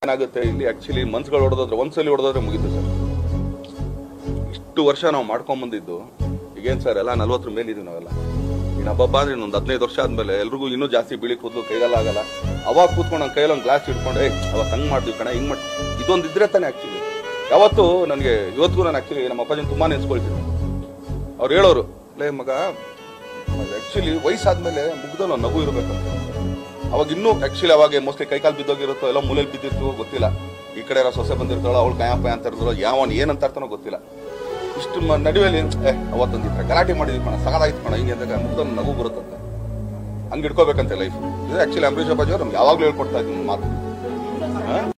ಏನಾಗುತ್ತೆ ಇಲ್ಲಿ ಆಕ್ಚುಲಿ ಮನ್ಸುಗಳು ಹೊಡೆದೋದ್ರೆ ಒಂದ್ಸಲಿ ಹೊಡೆದೋದ್ರೆ ಮುಗೀತು ಸರ್ ಇಷ್ಟು ವರ್ಷ ನಾವು ಮಾಡ್ಕೊಂಡ್ ಬಂದಿದ್ದು ಈಗೇನ್ ಸರ್ ಎಲ್ಲ ನಲ್ವತ್ತರ ಮೇಲಿದೀವಿ ನಾವೆಲ್ಲ ಇನ್ನು ಹಬ್ಬ ಅಂದ್ರೆ ಇನ್ನೊಂದು ಹದಿನೈದು ವರ್ಷ ಆದ್ಮೇಲೆ ಎಲ್ರಿಗೂ ಇನ್ನೂ ಜಾಸ್ತಿ ಬಿಳಿ ಕೂದಲು ಕೈಗೆಲ್ಲ ಆಗಲ್ಲ ಅವಾಗ ಕೂತ್ಕೊಂಡು ನನ್ನ ಕೈಯಲ್ಲಿ ಒಂದು ಗ್ಲಾಸ್ ಇಟ್ಕೊಂಡು ಏ ಅವಾಗ ಹಂಗ್ ಮಾಡ್ತೀವಿ ಕಣ ಹಿಂಗ್ ಮಾಡಿ ಇದೊಂದು ಇದ್ರೆ ತಾನೇ ಆಕ್ಚುಲಿ ಯಾವತ್ತು ನನಗೆ ಇವತ್ತಿಗೂ ನಾನು ಆಕ್ಚುಲಿ ನಮ್ಮ ಅಪ್ಪಾಜಿನ ತುಂಬಾ ನೆನ್ಸ್ಕೊಳ್ತೀನಿ ಅವ್ರು ಹೇಳೋರು ಲೇ ಮಗ ಆಕ್ಚುಲಿ ವಯಸ್ಸಾದ್ಮೇಲೆ ಮುಗ್ದಲ್ಲಿ ಒಂದು ನಗು ಇರ್ಬೇಕಂತ ಅವಾಗ ಇನ್ನೂ ಆಕ್ಚುಲಿ ಅವಾಗ ಮೋಸ್ಟ್ಲಿ ಕೈಕಾಲು ಬಿದ್ದೋಗಿರುತ್ತೋ ಎಲ್ಲ ಮೂಲೆಯಲ್ಲಿ ಬಿದ್ದಿರ್ತೀವೋ ಗೊತ್ತಿಲ್ಲ ಈ ಕಡೆ ಯಾರೋ ಸೊಸೆ ಬಂದಿರ್ತಾಳೋ ಅವಳು ಕಾಯಪ್ಪ ಅಂತ ಇರ್ತಾರೋ ಯಾವನ್ ಏನಂತ ಇರ್ತಾನೋ ಗೊತ್ತಿಲ್ಲ ಇಷ್ಟು ಮ- ನಡುವೆಲಿ ಏ ಅವತ್ತೊಂದು ಈ ಥರ ಗಲಾಟೆ ಮಾಡಿದ್ವಿ ಕಣ ಸಗದಾಯ್ತು ಕಣ ಹಿಂಗೆ ಅಂದಾಗ ಮುಗ್ದೊಂದು ನಗು ಬರುತ್ತಂತೆ ಹಂಗೆ ಇಟ್ಕೋಬೇಕಂತೆ ಲೈಫ್ ಇದು ಆಕ್ಚುಲಿ ಅಂಬರೀಷ್ ಅಪ್ಪಾಜಿ ಅವ್ರು ನಮ್ಗೆ ಯಾವಾಗಲೂ ಹೇಳ್ಕೊಡ್ತಾ ಇದ್ದೀನಿ ಮಾತು ಹಾ?